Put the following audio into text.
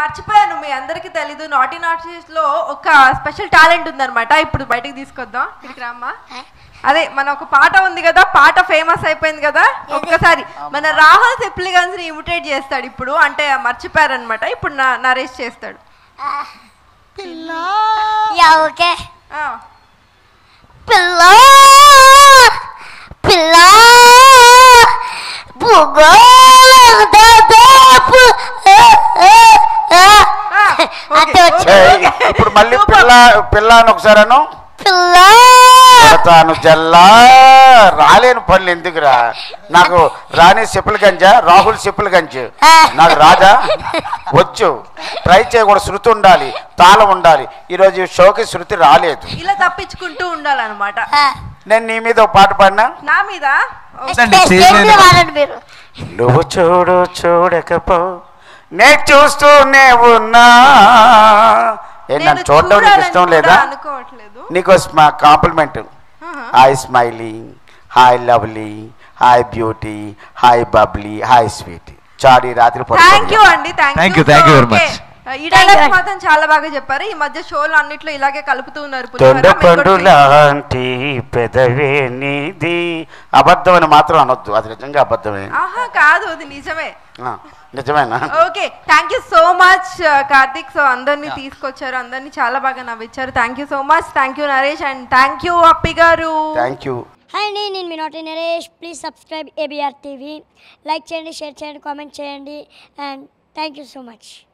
మర్చిపోయాను మీ అందరికీ తెలీదు నాటీ నాటీస్ లో ఒక స్పెషల్ టాలెంట్ ఉందన్నమాట ఇప్పుడు బయటికి తీసుకొద్దాం ఇక్కడికి రామ్మా అదే మన ఒక పాట ఉంది కదా పాట ఫేమస్ అయిపోయింది కదా ఒక్కసారి మన రాహుల్ సిప్లిగన్స్ ని ఇమిటేట్ చేస్తాడు ఇప్పుడు అంటే మర్చిపోయారనమాట ఇప్పుడు నా నరేష్ చేస్తాడు యా ఓకే ఆ, పిల్ల పిల్ల భూగోళం దాదాపు అంటే వచ్చి ఏయ్, ఇప్పుడు మళ్ళీ పిల్ల పిల్ల అని ఒకసారి అను పిల్ల కొడతాను జల్లా రాలేను పనులు ఎందుకురా నాకు రాణి చెప్పుల గంజ రాహుల్ చెప్పుల గంజ నాకు రాజా వచ్చు ట్రై చేయకూడదు శృతి ఉండాలి తాళం ఉండాలి ఈరోజు ఈ షోకి శృతి రాలేదు ఇలా తప్పించుకుంటూ ఉండాలన్నమాట నేను నీ మీద ఒక పాట పాడినా నా మీద ఓ, స్టేజ్ మీద వాడండి మీరు నువ్వు చూడు చూడకపో నేను చూస్తూనే ఉన్నా ఏ నేను నన్ను చూడడం నీకు చూడాలని ఇష్టం కూడా లేదా అనుకోవట్లేదు నీకు మా కాంప్లిమెంట్ ఆహా. Hi smiling hi lovely hi beauty hi bubbly hi sweet చాడి రాత్రి థ్యాంక్ యూ అండి thank Thank you, thank you very much. ఈ డైలాగ్ మాత్రం చాలా బాగా చెప్పారు ఈ మధ్య షోలు అన్నిట్లో ఇలాగే కలుపుతూ ఉన్నారు పులిహోర. తొండ మీరు కూడా పండు లాంటి పెదవే నీది అబద్ధం అని మాత్రం అనొద్దు అది నిజంగా అబద్ధమే ఆహా కాదు అది నిజమే ఆ, నిజమేనా okay thank you so much Karthik so అందరినీ తీసుకొచ్చారు అందరినీ చాలా బాగా నవ్విచ్చారు thank you so much thank you Naresh and thank you Appi గారు థ్యాంక్ యూ హాయ్ అండి నేను మీ నోటి Naresh please subscribe A B R TV like చేయండి షేర్ చేయండి కామెంట్ చేయండి and thank you so much